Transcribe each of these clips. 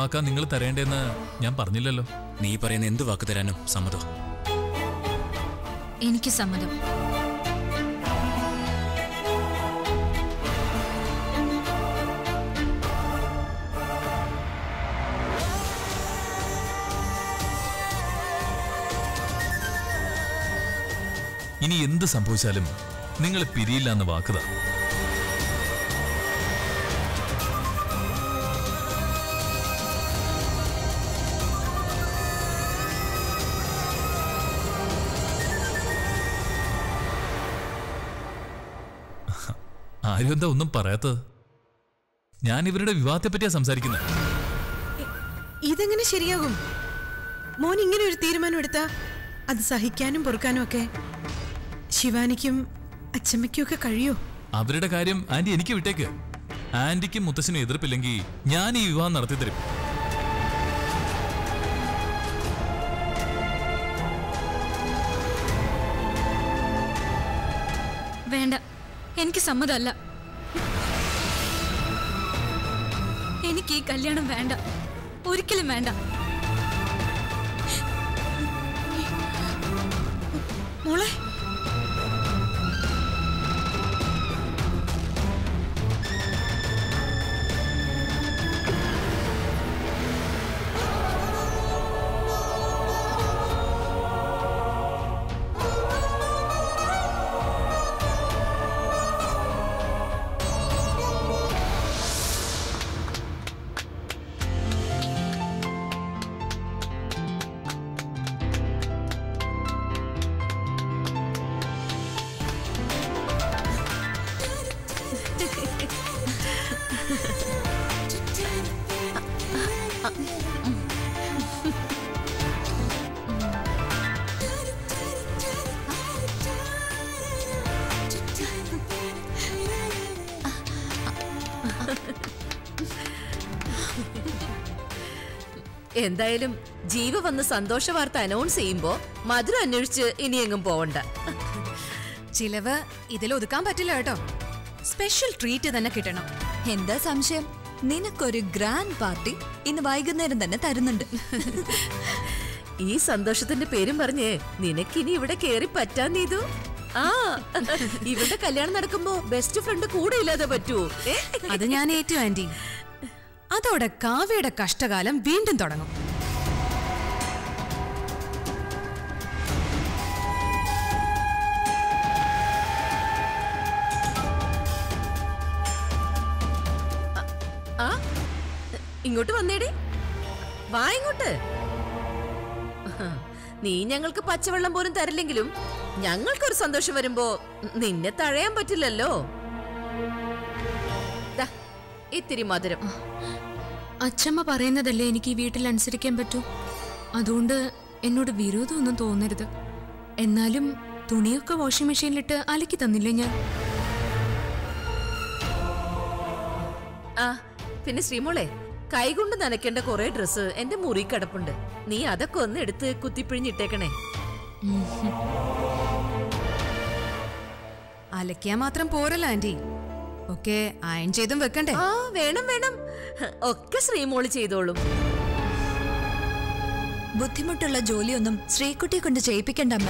വാക്കാ നിങ്ങൾ തരേണ്ടതെന്ന് ഞാൻ പറഞ്ഞില്ലല്ലോ നീ പറയുന്ന എന്ത് വാക്ക് തരാനും സമ്മതം എനിക്ക് സമ്മതം ഇനി എന്ത് സംഭവിച്ചാലും നിങ്ങൾ പിരിയില്ല എന്ന് വാക്കുതാ ആരും എന്താ ഒന്നും പറയാത്തത് ഞാൻ ഇവരുടെ വിവാഹത്തെ പറ്റിയാ സംസാരിക്കുന്നത് ഇതെങ്ങനെ ശരിയാകും മോൻ ഇങ്ങനെ ഒരു തീരുമാനം എടുത്താ അത് സഹിക്കാനും പൊറുക്കാനും ഒക്കെ ശിവാനിക്കും അച്ചമ്മയ്ക്കും ഒക്കെ കഴിയോ അവരുടെ കാര്യം ആന്റി എനിക്ക് വിട്ടേക്ക് ആന്റിക്കും മുത്തശ്ശനും എതിർപ്പില്ലെങ്കിൽ ഞാൻ ഈ വിവാഹം നടത്തി തരും വേണ്ട എനിക്ക് സമ്മതമല്ല എനിക്ക് ഈ കല്യാണം വേണ്ട ഒരിക്കലും വേണ്ട മോളെ എന്തായാലും ജീവ വന്ന് സന്തോഷ വാർത്ത അനൗൺസ് ചെയ്യുമ്പോ മധുരം അന്വേഷിച്ച് ഇനിയെങ്ങും പോവണ്ട ചിലവ് ഇതിൽ ഒതുക്കാൻ പറ്റില്ല കേട്ടോ സ്പെഷ്യൽ ട്രീറ്റ് തന്നെ കിട്ടണം എന്താ സംശയം നിനക്കൊരു ഗ്രാൻഡ് പാർട്ടി ഇന്ന് വൈകുന്നേരം തന്നെ തരുന്നുണ്ട് ഈ സന്തോഷത്തിന്റെ പേരും പറഞ്ഞ് നിനക്കിനി ഇവിടെ കേറി പറ്റാൻ നീതു ആ ഇവിടെ കല്യാണം നടക്കുമ്പോ ബെസ്റ്റ് ഫ്രണ്ട് കൂടെ ഇല്ലാതെ പറ്റൂ ഏ? അത് ഞാൻ ഏറ്റു ആന്റി അതോടെ കാവ്യയുടെ കഷ്ടകാലം വീണ്ടും തുടങ്ങും ആ ഇങ്ങോട്ട് വന്നേടി വാ ഇങ്ങോട്ട് നീ ഞങ്ങൾക്ക് പച്ചവെള്ളം പോലും തരില്ലെങ്കിലും ഞങ്ങൾക്കൊരു സന്തോഷം വരുമ്പോ നിന്നെ തഴയാൻ പറ്റില്ലല്ലോ ദാ, ഇത്തിരി മധുരം അച്ഛമ്മ പറയുന്നതല്ലേ എനിക്ക് ഈ വീട്ടിൽ അനുസരിക്കാൻ പറ്റൂ അതുകൊണ്ട് എന്നോട് വിരോധമൊന്നും തോന്നരുത് എന്നാലും തുണിയൊക്കെ വാഷിംഗ് മെഷീനിലിട്ട് അലക്കി തന്നില്ലേ ഞാൻ ആ പിന്നെ ശ്രീമോളെ കൈകൊണ്ട് നനയ്ക്കേണ്ട കുറെ ഡ്രസ്സ് എന്റെ മുറി കിടപ്പുണ്ട് നീ അതൊക്കെ ഒന്ന് എടുത്ത് കുത്തിപ്പിഴിഞ്ഞിട്ടേക്കണേ അലക്കിയാ മാത്രം പോരല്ലോ ആന്റി ഒക്കെ അയൺ ചെയ്തും വെക്കണ്ടേ ആ വേണം വേണം ഒക്കെ ശ്രീമോള് ചെയ്തോളും ബുദ്ധിമുട്ടുള്ള ജോലിയൊന്നും ശ്രീകുട്ടിയെ കൊണ്ട് ചെയ്യിപ്പിക്കണ്ടമ്മ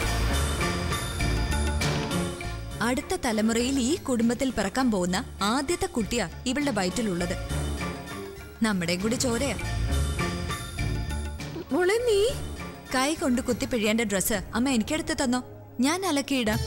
അടുത്ത തലമുറയിൽ ഈ കുടുംബത്തിൽ പിറക്കാൻ പോകുന്ന ആദ്യത്തെ കുട്ടിയാ ഇവളുടെ വയറ്റിലുള്ളത് നമ്മുടെ കൂടി ചോരയാ മോളെ നീ കൈ കൊണ്ട് കുത്തിപ്പിഴിയേണ്ട ഡ്രസ്സ് അമ്മ എനിക്കെടുത്ത് തന്നോ ഞാൻ അലക്കിയിടാം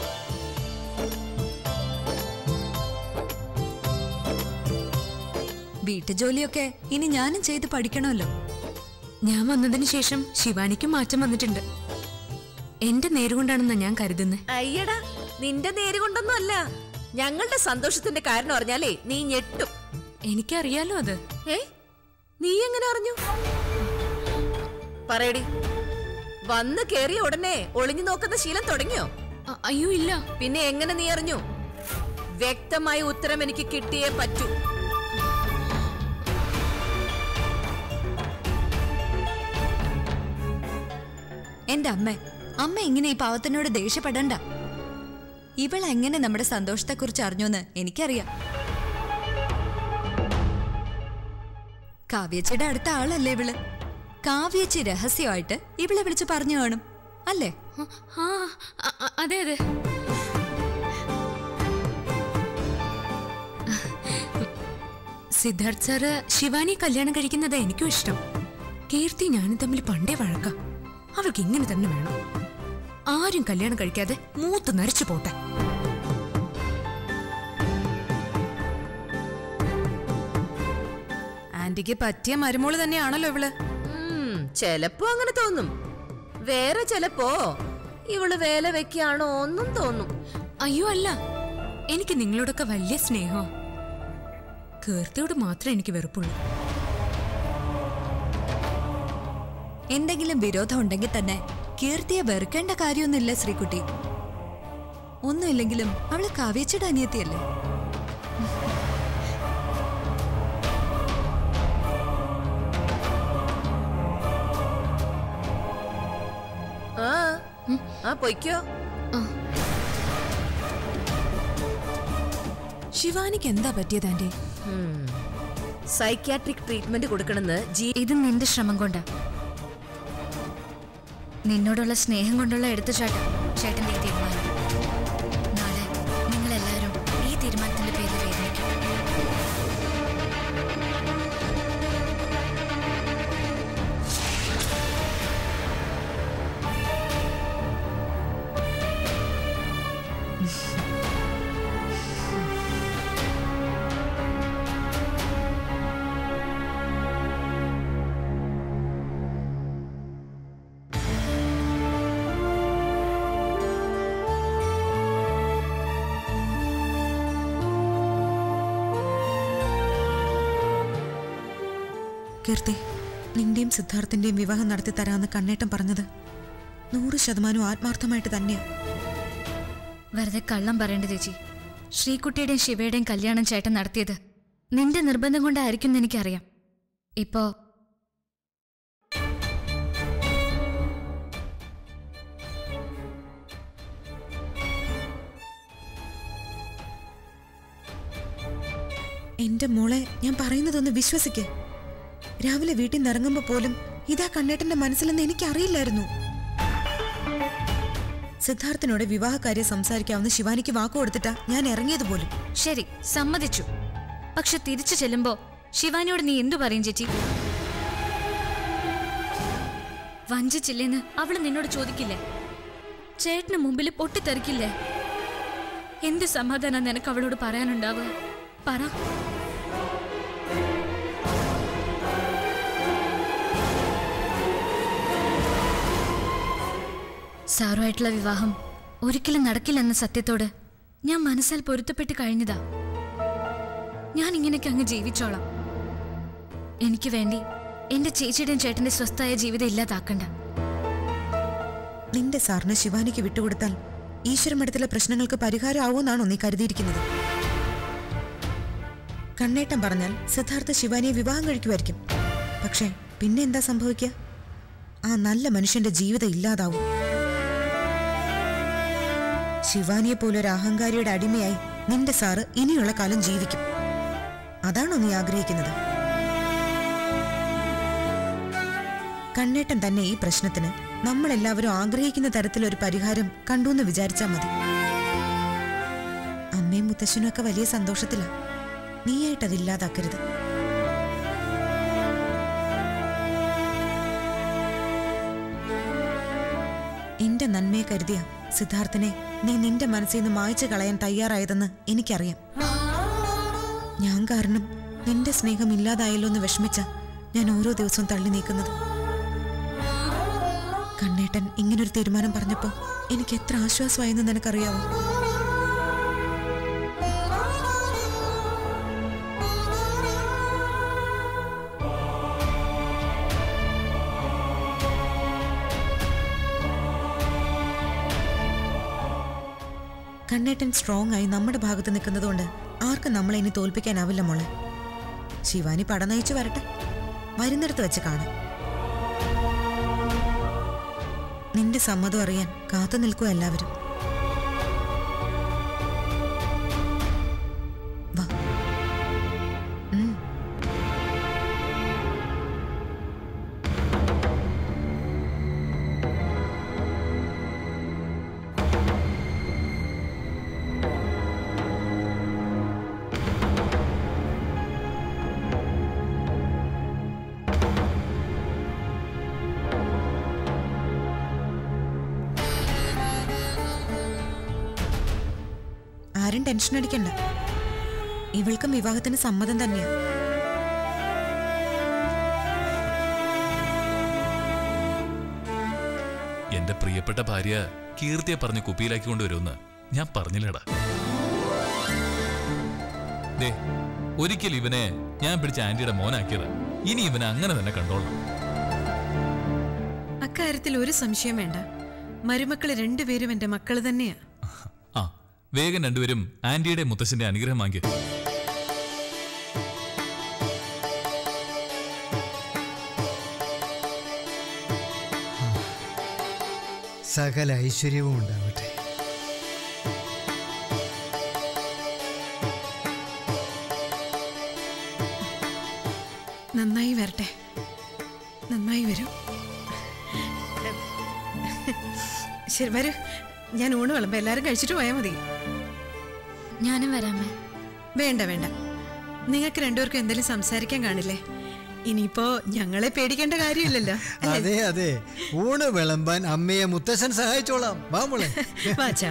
വീട്ടുജോലിയൊക്കെ ഇനി ഞാനും ചെയ്ത് പഠിക്കണമല്ലോ ഞാൻ വന്നതിന് ശേഷം ശിവാനിക്കും മാറ്റം വന്നിട്ടുണ്ട് എന്റെ നേരുകൊണ്ടാണെന്നാ ഞാൻ കരുതുന്നത് അയ്യടാ നിന്റെ നേര് കൊണ്ടൊന്നും അല്ല ഞങ്ങളുടെ സന്തോഷത്തിന്റെ കാരണം അറിഞ്ഞാലേ നീ ഞെട്ടും എനിക്കറിയാലോ അത് ഏ നീ എങ്ങനെ അറിഞ്ഞു പറയടി വന്ന് കേറിയ ഉടനെ ഒളിഞ്ഞു നോക്കുന്ന ശീലം തുടങ്ങിയോ അ- അയ്യോ ഇല്ല പിന്നെ എങ്ങനെ നീ അറിഞ്ഞു വ്യക്തമായ ഉത്തരം എനിക്ക് കിട്ടിയേ പറ്റൂ എന്റെ അമ്മ അമ്മ ഇങ്ങനെ ഈ പാവത്തിനോട് ദേഷ്യപ്പെടണ്ട ഇവൾ എങ്ങനെ നമ്മുടെ സന്തോഷത്തെക്കുറിച്ച് അറിഞ്ഞോന്ന് എനിക്കറിയാം കാവ്യച്ചിയുടെ അടുത്ത ആളല്ലേ ഇവള് കാവ്യച്ചി രഹസ്യമായിട്ട് ഇവളെ വിളിച്ച് പറഞ്ഞു കാണും അല്ലേ ആ അ- അ- അതെ അതെ സിദ്ധാർത്ഥ് സാറ് ശിവാനി കല്യാണം കഴിക്കുന്നതാ എനിക്കും ഇഷ്ടം കീർത്തി ഞാനും തമ്മിൽ പണ്ടേ വഴക്ക അവൾക്ക് ഇങ്ങനെ തന്നെ വേണം ആരും കല്യാണം കഴിക്കാതെ മൂത്ത് നരച്ചു പോട്ടെ ആന്റിക്ക് പറ്റിയ മരുമോള് തന്നെയാണല്ലോ ഇവള് ഉം, ചെലപ്പോ അങ്ങനെ തോന്നും വേറെ ചെലപ്പോ ഇവള് വേല വെക്കാണോ ഒന്നും തോന്നും അയ്യോ അല്ല എനിക്ക് നിങ്ങളോടൊക്കെ വലിയ സ്നേഹം കീർത്തിയോട് മാത്രമേ എനിക്ക് വെറുപ്പുള്ളൂ എന്തെങ്കിലും വിരോധം ഉണ്ടെങ്കിൽ തന്നെ കീർത്തിയെ വെറുക്കേണ്ട കാര്യമൊന്നുമില്ല ശ്രീകുട്ടി ഒന്നുമില്ലെങ്കിലും അവള് കാവ്യച്ചിയുടെ അനിയത്തിയല്ലേ ആ ആ പൊയ്ക്കോ ശിവാനിക്ക് എന്താ പറ്റിയത് ആന്റി സൈക്യാട്രിക് ട്രീറ്റ്മെന്റ് കൊടുക്കണമെന്ന് ജി ഇത് നിന്റെ ശ്രമം കൊണ്ടാ നിന്നോടുള്ള സ്നേഹം കൊണ്ടുള്ള എടുത്തുചാട്ടം ചേട്ടന്റെ ഈ തീരുമാനം നാളെ നിങ്ങളെല്ലാവരും ഈ തീരുമാനത്തിന്റെ പേരിൽ വേദനിക്കും കീർത്തി നിന്റെയും സിദ്ധാർത്ഥിന്റെയും വിവാഹം നടത്തി തരാമെന്ന് കണ്ണേട്ടൻ പറഞ്ഞത് നൂറ് ശതമാനം ആത്മാർത്ഥമായിട്ട് തന്നെയാ വെറുതെ കള്ളം പറയേണ്ട ചേച്ചി ശ്രീകുട്ടിയുടെയും ശിവയുടെയും കല്യാണം ചേട്ടൻ നടത്തിയത് നിന്റെ നിർബന്ധം കൊണ്ടായിരിക്കും എന്ന് എനിക്കറിയാം ഇപ്പോ എന്റെ മോളെ ഞാൻ പറയുന്നതൊന്ന് വിശ്വസിക്ക് രാവിലെ വീട്ടിൽ നിന്ന് ഇറങ്ങുമ്പോ പോലും ഇതാ കണ്ണേട്ടന്റെ മനസ്സിലെന്ന് എനിക്കറിയില്ലായിരുന്നു സിദ്ധാർത്ഥിനോട് വിവാഹകാര്യം സംസാരിക്കാവുന്ന ശിവാനിക്ക് വാക്കു കൊടുത്തിട്ടാ ഞാൻ ഇറങ്ങിയത് പോലും ശരി സമ്മതിച്ചു പക്ഷെ തിരിച്ചു ചെല്ലുമ്പോ ശിവാനിയോട് നീ എന്തു പറയും ചേച്ചി വഞ്ചിച്ചില്ലേന്ന് അവള് നിന്നോട് ചോദിക്കില്ലേ ചേട്ടന് മുമ്പിൽ പൊട്ടിത്തെറിക്കില്ലേ എന്ത് സമാധാനം നിനക്ക് അവളോട് പറയാനുണ്ടാവുക പറ സാറുമായിട്ടുള്ള വിവാഹം ഒരിക്കലും നടക്കില്ലെന്ന സത്യത്തോട് ഞാൻ മനസ്സാൽ പൊരുത്തപ്പെട്ട് കഴിഞ്ഞതാ ഞാൻ ഇങ്ങനെയൊക്കെ അങ്ങ് ജീവിച്ചോളാം എനിക്ക് വേണ്ടി എന്റെ ചേച്ചിയുടെയും ചേട്ടന്റെ സ്വസ്ഥായ ജീവിതം ഇല്ലാതാക്കണ്ട നിന്റെ സാറിന് ശിവാനിക്ക് വിട്ടുകൊടുത്താൽ ഈശ്വരമഠത്തിലെ പ്രശ്നങ്ങൾക്ക് പരിഹാരം ആവുമെന്നാണോ നീ കരുതിയിരിക്കുന്നത് കണ്ണേട്ടം പറഞ്ഞാൽ സിദ്ധാർത്ഥ ശിവാനിയെ വിവാഹം കഴിക്കുമായിരിക്കും പക്ഷേ പിന്നെ എന്താ സംഭവിക്കുക ആ നല്ല മനുഷ്യന്റെ ജീവിതം ഇല്ലാതാവും ശിവാനിയെ പോലെ ഒരു അഹങ്കാരിയുടെ അടിമയായി നിന്റെ സാറ് ഇനിയുള്ള കാലം ജീവിക്കും അതാണോ നീ ആഗ്രഹിക്കുന്നത് കണ്ണേട്ടൻ തന്നെ ഈ പ്രശ്നത്തിന് നമ്മളെല്ലാവരും ആഗ്രഹിക്കുന്ന തരത്തിലൊരു പരിഹാരം കണ്ടു എന്ന് വിചാരിച്ചാൽ മതി അമ്മയും മുത്തശ്ശനും ഒക്കെ വലിയ സന്തോഷത്തിലാ നീയായിട്ട് അതില്ലാതാക്കരുത് എന്റെ നന്മയെ കരുതിയ സിദ്ധാർത്ഥനെ നീ നിന്റെ മനസ്സിൽ നിന്ന് മായ്ച്ചു കളയാൻ തയ്യാറായതെന്ന് എനിക്കറിയാം ഞാൻ കാരണം നിന്റെ സ്നേഹം ഇല്ലാതായല്ലോ എന്ന് വിഷമിച്ച ഞാൻ ഓരോ ദിവസവും തള്ളി നീക്കുന്നത് കണ്ണേട്ടൻ ഇങ്ങനൊരു തീരുമാനം പറഞ്ഞപ്പോ എനിക്ക് എത്ര ആശ്വാസമായെന്ന് നിനക്കറിയാവോ കണ്ണേട്ടൻ സ്ട്രോങ് ആയി നമ്മുടെ ഭാഗത്ത് നിൽക്കുന്നതുകൊണ്ട് ആർക്കും നമ്മളെ ഇനി തോൽപ്പിക്കാനാവില്ല മോളെ ശിവാനി പട നയിച്ചു വരട്ടെ വരുന്നിടത്ത് വെച്ച് കാണാം നിന്റെ സമ്മതം അറിയാൻ കാത്തു നിൽക്കുക എല്ലാവരും വാ ഉം. ആരും ടെൻഷൻ അടിക്കണ്ട ഇവൾക്കും വിവാഹത്തിന് സമ്മതം തന്നെയാ എന്റെ പ്രിയപ്പെട്ട ഭാര്യ കീർത്തിയെ പറഞ്ഞ് കുപ്പിയിലാക്കി കൊണ്ടുവരുമെന്ന് ഞാൻ പറഞ്ഞില്ലടാ ദേ ഒരിക്കൽ ഇവനെ ഞാൻ പിടിച്ച ആന്റിയുടെ മോനാക്കിയത് ഇനി ഇവനെ അങ്ങനെ തന്നെ കണ്ടോളാം അക്കാര്യത്തിൽ ഒരു സംശയം വേണ്ട മരുമക്കള് രണ്ടുപേരും എന്റെ മക്കള് തന്നെയാ ആ വേഗം രണ്ടുപേരും ആന്റിയുടെ മുത്തശ്ശന്റെ അനുഗ്രഹം വാങ്ങി സകല ഐശ്വര്യവും ഉണ്ടാവട്ടെ നന്നായി വരട്ടെ നന്നായി വരൂ ശരി വരൂ ഞാൻ ഊണ് വിളമ്പോ എല്ലാരും കഴിച്ചിട്ട് പോയാൽ മതി ഞാനും വരാമേ വേണ്ട വേണ്ട നിങ്ങൾക്ക് രണ്ടുപേർക്കും എന്തെങ്കിലും സംസാരിക്കാൻ കാണില്ലേ ഇനിയിപ്പോ ഞങ്ങളെ പേടിക്കേണ്ട കാര്യമില്ലല്ലോ അല്ലേ? അതെ അതെ ഊണ് വിളമ്പാൻ അമ്മയെ മുത്തശ്ശൻ സഹായിച്ചോളാം വാ മോളെ വാച്ചാ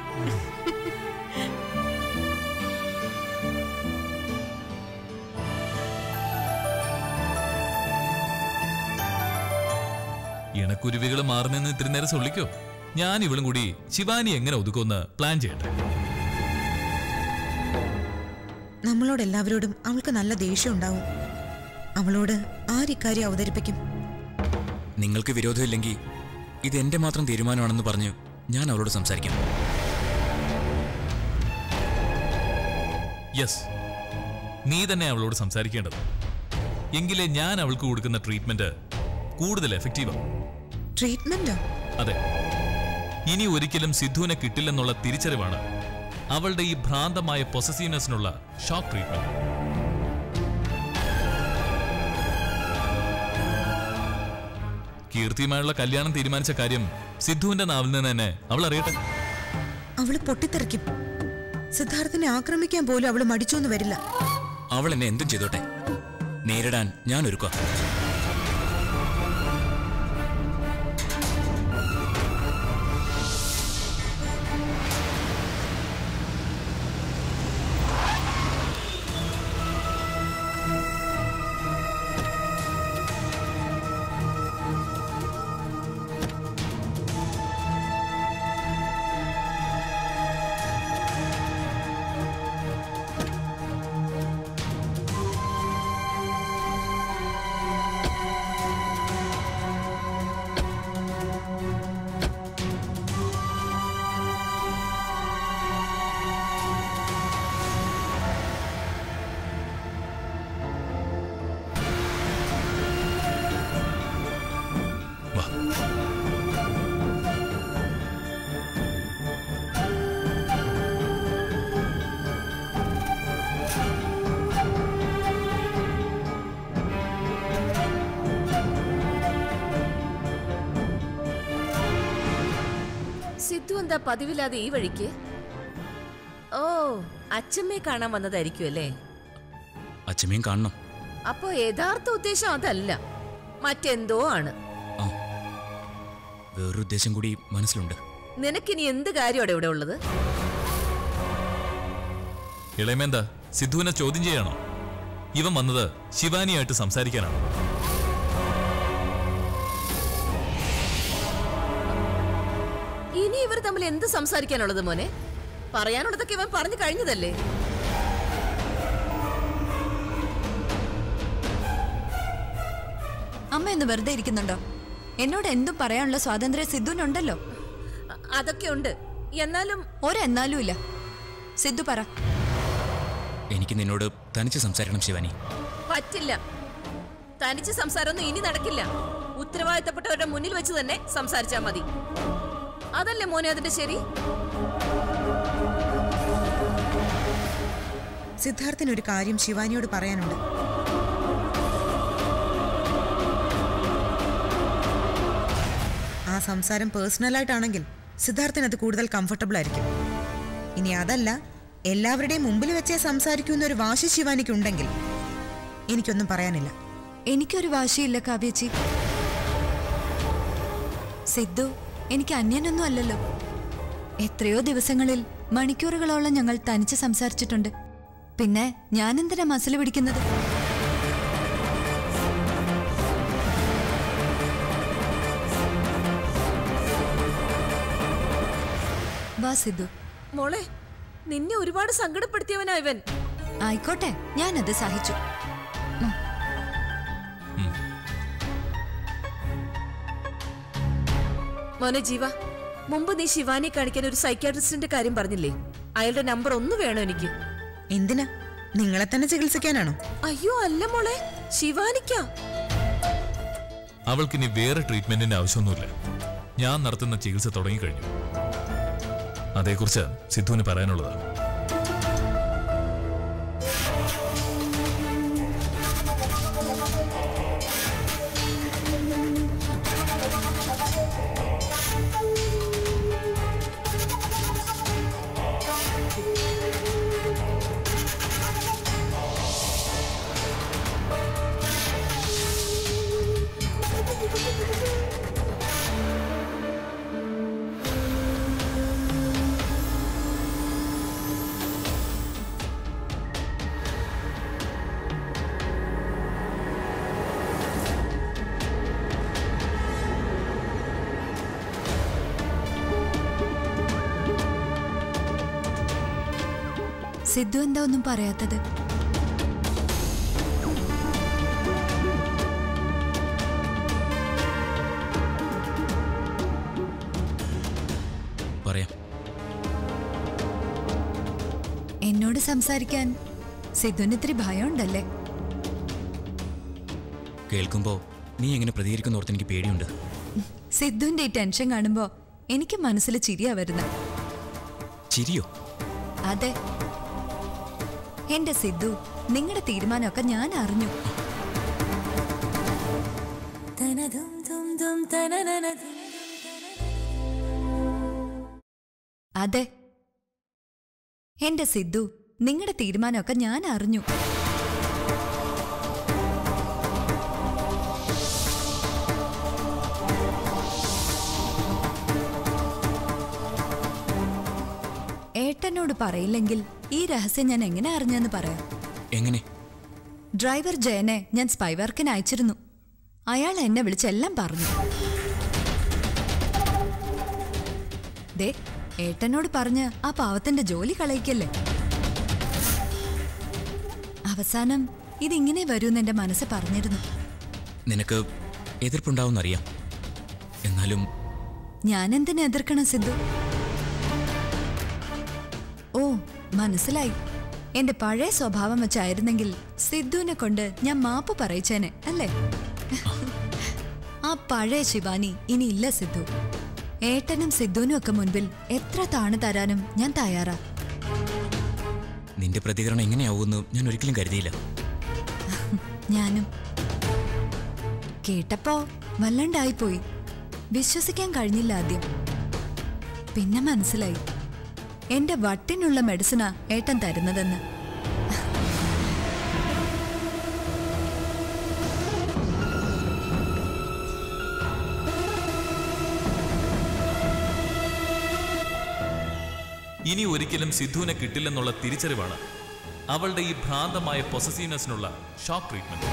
ഇണക്കുരുവികൾ മാറുന്നെന്ന് ഇത്തിരി നേരം സൊള്ളിക്കോ ഞാൻ ഇവളും കൂടി ശിവാനി എങ്ങനെ ഒതുക്കുമെന്ന് പ്ലാൻ ചെയ്യട്ടെ നമ്മളോട് എല്ലാവരോടും അവൾക്ക് നല്ല ദേഷ്യം ഉണ്ടാവും അവളോട് ആരിക്കാര്യം അവതരിപ്പിക്കും നിങ്ങൾക്ക് വിരോധമില്ലെങ്കിൽ ഇത് എന്റെ മാത്രം തീരുമാനമാണെന്ന് പറഞ്ഞ് ഞാൻ അവളോട് സംസാരിക്കാം യെസ് നീ തന്നെ അവളോട് സംസാരിക്കേണ്ടത് എങ്കിലേ ഞാൻ അവൾക്ക് കൊടുക്കുന്ന ട്രീറ്റ്മെന്റ് കൂടുതൽ എഫക്റ്റീവാണ് ട്രീറ്റ്മെന്റോ അതെ ഇനി ഒരിക്കലും സിദ്ധുവിനെ കിട്ടില്ലെന്നുള്ള തിരിച്ചറിവാണ് അവളുടെ ഈ ഭ്രാന്തമായ പൊസസീവ്നെസ്സിനുള്ള ഷോക്ക് ട്രീറ്റ്മെന്റ് കീർത്തിയുമായുള്ള കല്യാണം തീരുമാനിച്ച കാര്യം സിദ്ധുവിന്റെ നാവിൽ നിന്ന് തന്നെ അവൾ അറിയട്ടെ അവള് പൊട്ടിത്തെറിക്കും സിദ്ധാർത്ഥിനെ ആക്രമിക്കാൻ പോലും അവള് മടിച്ചൊന്നും വരില്ല അവൾ എന്നെ എന്തും ചെയ്തോട്ടെ നേരിടാൻ ഞാൻ ഒരുക്കാം വാ സിദ്ധു എന്താ പതിവില്ലാതെ ഈ വഴിക്ക് ഓ അച്ഛമ്മയെ കാണാൻ വന്നതായിരിക്കും അല്ലേ അച്ഛമ്മയും കാണണം അപ്പോ യഥാർത്ഥ ഉദ്ദേശം അതല്ല മറ്റെന്തോ ആണ് ആ വേറൊരു ഉദ്ദേശം കൂടി മനസ്സിലുണ്ട് നിനക്കിനി എന്ത് കാര്യമാണ് ഇവിടെ ഉള്ളത് ഇളയമേന്താ സിദ്ധുവിനെ ചോദ്യം ചെയ്യാണോ ഇവൻ വന്നത് ശിവാനിയായിട്ട് സംസാരിക്കാനാണ് ഇനി ഇവർ തമ്മിൽ എന്ത് സംസാരിക്കാനുള്ളത് മോനെ പറയാനുള്ളതൊക്കെ ഇവൻ പറഞ്ഞു കഴിഞ്ഞതല്ലേ അമ്മ ഒന്ന് വെറുതെ ഇരിക്കുന്നുണ്ടോ എന്നോട് എന്തും പറയാനുള്ള സ്വാതന്ത്ര്യം സിദ്ധുവിനുണ്ടല്ലോ അ- അതൊക്കെ ഉണ്ട് എന്നാലും ഒരെന്നാലും ഇല്ല സിദ്ധു പറ എനിക്ക് നിന്നോട് തനിച്ച് സംസാരിക്കണം ശിവാനി പറ്റില്ല തനിച്ച് സംസാരമൊന്നും ഇനി നടക്കില്ല ഉത്തരവാദിത്തപ്പെട്ടവരുടെ മുന്നിൽ വെച്ച് തന്നെ സംസാരിച്ചാൽ മതി അതല്ലേ മോനെ അതിന്റെ ശരി സിദ്ധാർത്ഥിന് ഒരു കാര്യം ശിവാനിയോട് പറയാനുണ്ട് ആ സംസാരം പേഴ്സണലായിട്ടാണെങ്കിൽ സിദ്ധാർത്ഥിന് അത് കൂടുതൽ കംഫർട്ടബിൾ ആയിരിക്കും ഇനി അതല്ല എല്ലാവരുടെയും മുമ്പിൽ വെച്ചേ സംസാരിക്കൂ എന്നൊരു വാശി ശിവാനിക്കുണ്ടെങ്കിൽ എനിക്കൊന്നും പറയാനില്ല എനിക്കൊരു വാശിയില്ല കാവ്യച്ചി സിദ്ധു എനിക്ക് അന്യനൊന്നും അല്ലല്ലോ എത്രയോ ദിവസങ്ങളിൽ മണിക്കൂറുകളോളം ഞങ്ങൾ തനിച്ച് സംസാരിച്ചിട്ടുണ്ട് പിന്നെ ഞാൻ എന്തിനാ മസിൽ പിടിക്കുന്നത് വാ സിദ്ധു മോളെ നിന്നെ ഒരുപാട് സങ്കടപ്പെടുത്തിയവനാ ഇവൻ ആയിക്കോട്ടെ ഞാനത് സഹിച്ചു മോനെ ജീവ മുമ്പ് നീ ശിവാനെ കാണിക്കാൻ ഒരു സൈക്യാട്രിസ്റ്റിന്റെ കാര്യം പറഞ്ഞില്ലേ അയാളുടെ നമ്പർ ഒന്ന് വേണം എനിക്ക് എന്തിനാ നിങ്ങളെ തന്നെ ചികിത്സിക്കാനാണോ അയ്യോ അല്ല മോളെ ശിവാനിക്കാ അവൾക്കിനി വേറെ ട്രീറ്റ്മെന്റിന്റെ ആവശ്യമൊന്നുമില്ല ഞാൻ നടത്തുന്ന ചികിത്സ തുടങ്ങിക്കഴിഞ്ഞു അതേക്കുറിച്ച് സിദ്ധുവിന് പറയാനുള്ളത് സിദ്ധു എന്താ ഒന്നും പറയാത്തത് പറയാം എന്നോട് സംസാരിക്കാൻ സിദ്ധുവിന് ഇത്തിരി ഭയമുണ്ടല്ലേ കേൾക്കുമ്പോ നീ എങ്ങനെ പ്രതികരിക്കുന്ന ഓർത്ത് എനിക്ക് പേടിയുണ്ട് സിദ്ധുവിന്റെ ഈ ടെൻഷൻ കാണുമ്പോ എനിക്ക് മനസ്സിൽ ചിരിയാ വരുന്നത് ചിരിയോ അതെ എന്റെ സിദ്ധു നിങ്ങളുടെ തീരുമാനമൊക്കെ ഞാൻ അറിഞ്ഞു അതെ എന്റെ സിദ്ധു നിങ്ങളുടെ തീരുമാനമൊക്കെ ഞാൻ അറിഞ്ഞു ഏട്ടനോട് പറയില്ലെങ്കിൽ ഈ രഹസ്യം ഞാൻ എങ്ങനെ അറിഞ്ഞെന്ന് പറയാം എങ്ങനെ ഡ്രൈവർ ജയനെ ഞാൻ സ്പൈവർക്കിന് അയച്ചിരുന്നു അയാൾ എന്നെ വിളിച്ചെല്ലാം പറഞ്ഞു ദേ ഏട്ടനോട് പറഞ്ഞ് ആ പാവത്തിന്റെ ജോലി കളയിക്കല്ലേ അവസാനം ഇതിങ്ങനെ വരൂന്ന് എന്റെ മനസ്സ് പറഞ്ഞിരുന്നു നിനക്ക് എതിർപ്പുണ്ടാവുമെന്നറിയാം എന്നാലും ഞാൻ എന്തിനു എതിർക്കണം സിദ്ധു ഓ മനസ്സിലായി എന്റെ പഴയ സ്വഭാവം വെച്ചായിരുന്നെങ്കിൽ സിദ്ധുവിനെ കൊണ്ട് ഞാൻ മാപ്പ് പറയിച്ചേനെ അല്ലേ ആ പഴയ ശിവാനി ഇനി ഇല്ല സിദ്ധു ഏട്ടനും സിദ്ധുവിനും ഒക്കെ മുൻപിൽ എത്ര താണു തരാനും ഞാൻ തയ്യാറാ നിന്റെ പ്രതികരണം എങ്ങനെയാവുമെന്ന് ഞാൻ ഒരിക്കലും കരുതിയില്ല ഞാനും കേട്ടപ്പോ വല്ലണ്ടായിപ്പോയി വിശ്വസിക്കാൻ കഴിഞ്ഞില്ല ആദ്യം പിന്നെ മനസ്സിലായി എന്റെ വട്ടിനുള്ള മെഡിസിനാ ഏട്ടൻ തരുന്നതെന്ന് ഇനി ഒരിക്കലും സിദ്ധുവിനെ കിട്ടില്ലെന്നുള്ള തിരിച്ചറിവാണ് അവളുടെ ഈ ഭ്രാന്തമായ പൊസസീവ്നെസ്സിനുള്ള ഷോക്ക് ട്രീറ്റ്മെന്റ്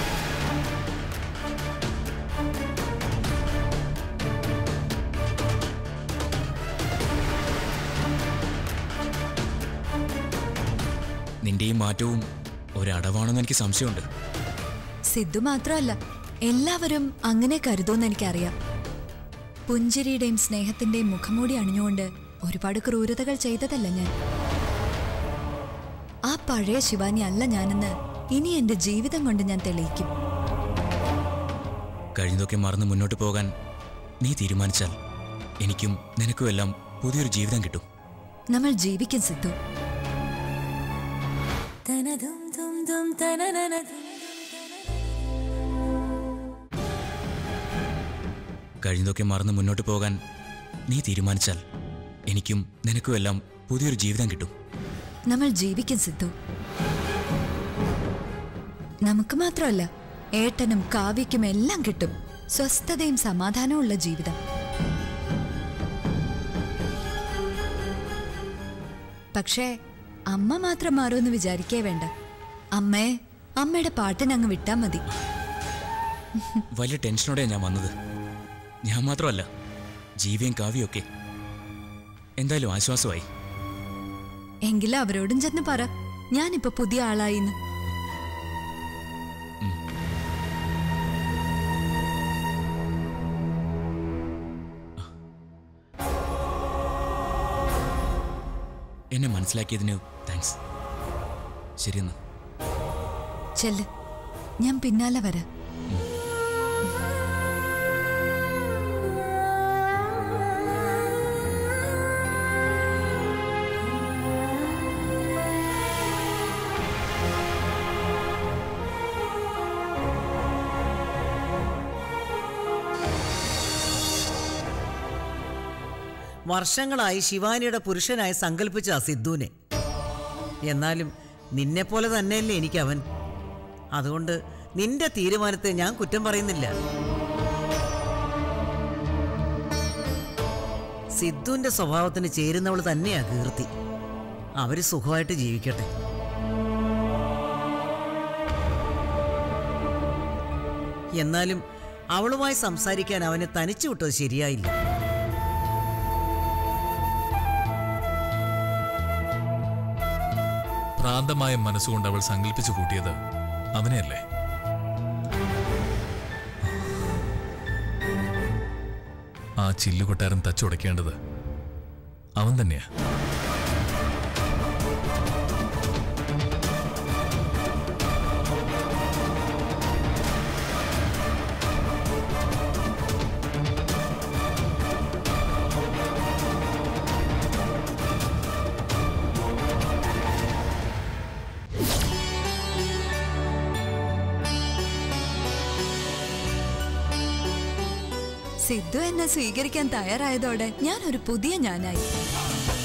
നിന്റെ ഈ മാറ്റവും ഒരടവാണെന്ന് എനിക്ക് സംശയമുണ്ട് സിദ്ധു മാത്രമല്ല എല്ലാവരും അങ്ങനെ കരുതുമെന്ന് എനിക്കറിയാം പുഞ്ചിരിയുടെയും സ്നേഹത്തിന്റെയും മുഖംമൂടി അണിഞ്ഞുകൊണ്ട് ഒരുപാട് ക്രൂരതകൾ ചെയ്തതല്ല ഞാൻ ആ പഴയ ശിവാനി അല്ല ഞാനെന്ന് ഇനി എന്റെ ജീവിതം കൊണ്ട് ഞാൻ തെളിയിക്കും കഴിഞ്ഞതൊക്കെ മറന്ന് മുന്നോട്ട് പോകാൻ നീ തീരുമാനിച്ചാൽ എനിക്കും നിനക്കും എല്ലാം പുതിയൊരു ജീവിതം കിട്ടും നമ്മൾ ജീവിക്കും സിദ്ധു കഴിഞ്ഞതൊക്കെ മറന്ന് മുന്നോട്ട് പോകാൻ നീ തീരുമാനിച്ചാൽ എനിക്കും നിനക്കും എല്ലാം പുതിയൊരു ജീവിതം കിട്ടും നമ്മൾ ജീവിക്കും സിദ്ധു നമുക്ക് മാത്രമല്ല ഏട്ടനും കാവ്യയ്ക്കും എല്ലാം കിട്ടും സ്വസ്ഥതയും സമാധാനവും ഉള്ള ജീവിതം പക്ഷേ അമ്മ മാത്രം മാറുമെന്ന് വിചാരിക്കേ വേണ്ട അമ്മയെ അമ്മയുടെ പാട്ടിനങ്ങ് വിട്ടാ മതി വലിയ ടെൻഷനോടെയാണ് ഞാൻ വന്നത് ഞാൻ മാത്രമല്ല ജീവിയും കാവ്യം ഒക്കെ എന്തായാലും ആശ്വാസമായി എങ്കിലും അവരോടും ചെന്ന് പറ ഞാനിപ്പോ പുതിയ ആളായിന്ന് എന്നെ മനസ്സിലാക്കിയതിന് താങ്ക്സ് ശരിയെന്ന് ചെല്ല് ഞാൻ പിന്നാലെ വരാം വർഷങ്ങളായി ശിവാനിയുടെ പുരുഷനായി സങ്കല്പിച്ച സിദ്ധുവിനെ എന്നാലും നിന്നെപ്പോലെ തന്നെയല്ലേ എനിക്ക് അവൻ അതുകൊണ്ട് നിന്റെ തീരുമാനത്തെ ഞാൻ കുറ്റം പറയുന്നില്ല സിദ്ധുവിന്റെ സ്വഭാവത്തിന് ചേരുന്നവൾ തന്നെയാ കീർത്തി അവര് സുഖമായിട്ട് ജീവിക്കട്ടെ എന്നാലും അവളുമായി സംസാരിക്കാൻ അവനെ തനിച്ചു വിട്ടത് ശരിയായില്ല ഭ്രാന്തമായ മനസ്സുകൊണ്ട് അവൾ സങ്കല്പിച്ചു കൂട്ടിയത് അവനെയല്ലേ ആ ചില്ലുകൊട്ടാരം തച്ചുടയ്ക്കേണ്ടത് അവൻ തന്നെയാ സിദ്ധു എന്നെ സ്വീകരിക്കാൻ തയ്യാറായതോടെ ഞാൻ ഒരു പുതിയ ഞാനായി